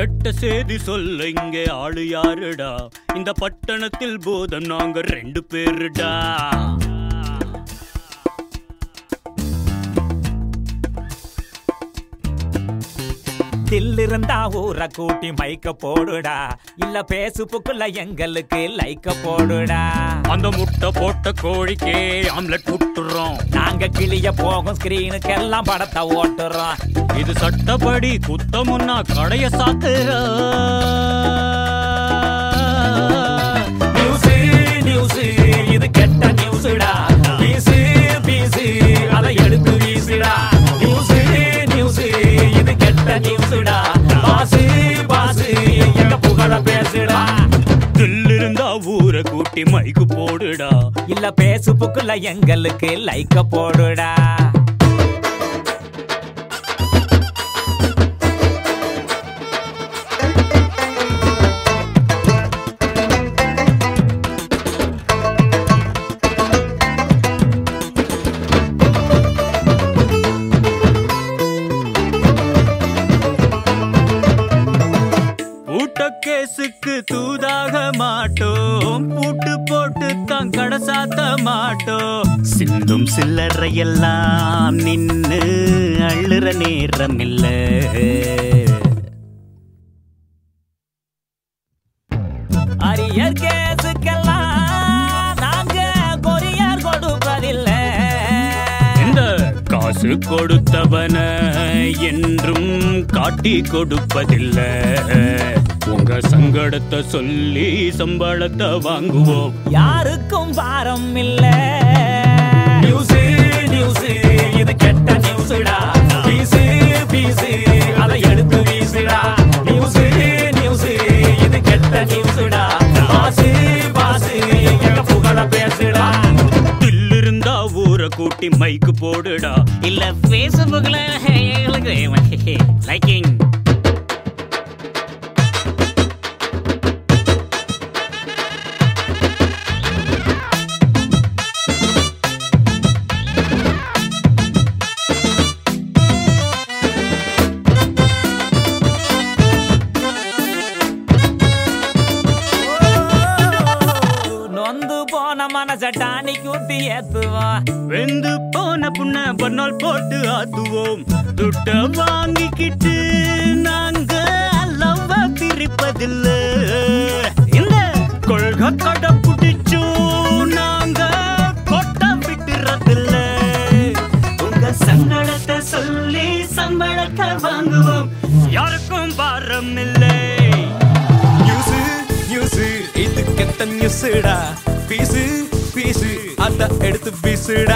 கெட்ட செய்தி சொல்ல இங்கே ஆளு யாருடா இந்த பட்டணத்தில் போதம் நாங்க ரெண்டு பேருடா தில்லிருந்தா ஊரை கூட்டி மைக்க போடுடா இல்ல பேசுப்புக்குள்ள எங்களுக்கு லைக்க போடுடா அந்த முட்டை போட்ட கோழிக்கே ஆம்லெட் விட்டுறோம் நாங்க கிளிய போகும் ஸ்கிரீனுக்கெல்லாம் படத்தை ஓட்டுறோம் இது சட்டப்படி குத்தமுன்னா கடைய சாத்துறோம் நியூஸ் நியூஸ் இது கெட்ட நியூஸ்டா பீசு பீசு அதை எடுத்து வீசுடா நியூஸ் நியூஸ் இது கெட்ட நியூஸ்டா பாசு பாசு எங்க புகழ பேசுடா தில்லிருந்தா ஊரை கூட்டி மைக்கு போடுடா இல்ல பேசுப்புக்குள்ள எங்களுக்கு லைக்க போடுடா பூட்ட கேசுக்கு தூதாக மாட்டோம் பூட்டு போட்டு தான் கடை சாத்த மாட்டோம் சிந்தும் சில்லறையெல்லாம் நின்னு அள்ளுற நேரம் இல்ல அரியர் கேசுக்கெல்லாம் நாங்க கொரியர் கொடுப்பதில்லை இந்த காசு கொடுத்தவன என்றும் காட்டி கொடுப்பதில்ல உங்க சங்கடத்தை சொல்லி சம்பளத்தை வாங்குவோம் யாருக்கும் பாரம் இல்ல நியூஸ் நியூஸ் இது கெட்ட நியூஸ்டா பீசு பீசு அதை எடுத்து வீசுடா நியூஸ் நியூஸ் இது கெட்ட நியூஸ்டா பாசு பாசு எங்க புகழ பேசுடா தில்லிருந்தா ஊரை கூட்டி மைக்கு போடுடா இல்ல பேஸ்புக்ல எங்களுக்கு லைக்கிங் நொந்து போன மனச டானி கூட்டி ஏத்துவோம் வெந்து போன புண்ண பன்னால் போட்டு ஆத்துவோம் துட்ட வாங்கிக்கிட்டு நாங்க லவ்வ பிரிப்பதில்ல இந்த கொள்கை கடை பிடிச்சோம் நாங்க கொட்ட விட்டுறதில்ல உங்க சங்கடத்தை சொல்லி சம்பளத்தை வாங்குவோம் யாருக்கும் பாரம் இல்லை நியூஸ் நியூஸ் இது கெட்ட நியூஸ்டா பீசு பீசு அத எடுத்து வீசுடா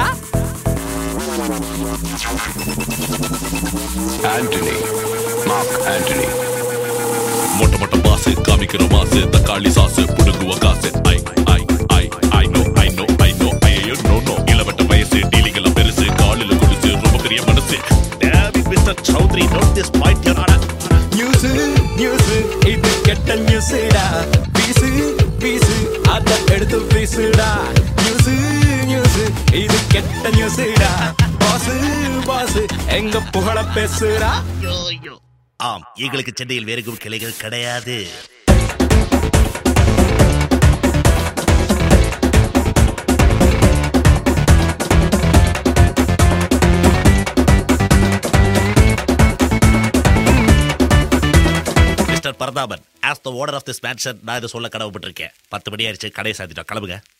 ஆண்டனி மார்க் ஆண்டனி மொட்டை மொட்டை பாசு காமிக்கிற மாசு தக்காளி சாசு புடுங்குவ காசு ஐ ஐ ஐ ஐ நோ ஐ நோ ஐ நோ ஐயோ நோ நோ இளவட்ட வயசு டீலிங்கள பெருசு காலில் குடிச்சு ரொம்ப பெரிய மனசு David mister Chaudhary note this point your honour news news இது கெட்ட நியூஸ்டா பீசு பீசு அத எடுத்து வீசுடா நியூஸ் நியூஸ் இது கெட்ட நியூஸ்டா பாஸ் பாஸ் எங்க புகழ பேசுடா ஆம் எங்களுக்கு சென்னையில் வேறு கிளைகள் கிடையாது mister Prathapan as the owner of this mansion நான் இதை சொல்ல கடவுப்பட்டிருக்கேன் பத்து மணி ஆயிடுச்சு கடையை சாத்திட்டோம் கிளம்புங்க